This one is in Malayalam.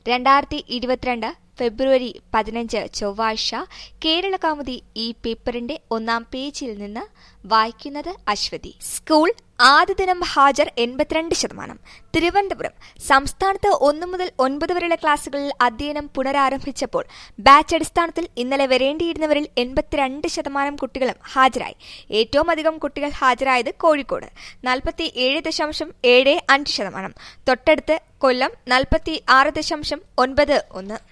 രണ്ടായിരത്തി ഇരുപത്തിരണ്ട് ഫെബ്രുവരി പതിനഞ്ച് ചൊവ്വാഴ്ച കേരള കൗമുദി ഈ പേപ്പറിന്റെ ഒന്നാം പേജിൽ നിന്ന് വായിക്കുന്നത് അശ്വതി സ്കൂൾ ആദ്യ ദിനം ഹാജർ എൺപത്തിരണ്ട് ശതമാനം തിരുവനന്തപുരം സംസ്ഥാനത്ത് ഒന്നു മുതൽ ഒൻപത് വരെയുള്ള ക്ലാസുകളിൽ അധ്യയനം പുനരാരംഭിച്ചപ്പോൾ ബാച്ച് അടിസ്ഥാനത്തിൽ ഇന്നലെ വരേണ്ടിയിരുന്നവരിൽ എൺപത്തിരണ്ട് ശതമാനം കുട്ടികളും ഹാജരായി ഏറ്റവും അധികം കുട്ടികൾ ഹാജരായത് കോഴിക്കോട് നാൽപ്പത്തി ഏഴ് ദശാംശം ഏഴ് അഞ്ച് ശതമാനം തൊട്ടടുത്ത് കൊല്ലം നാൽപ്പത്തി ആറ് ദശാംശം ഒൻപത് ഒന്ന്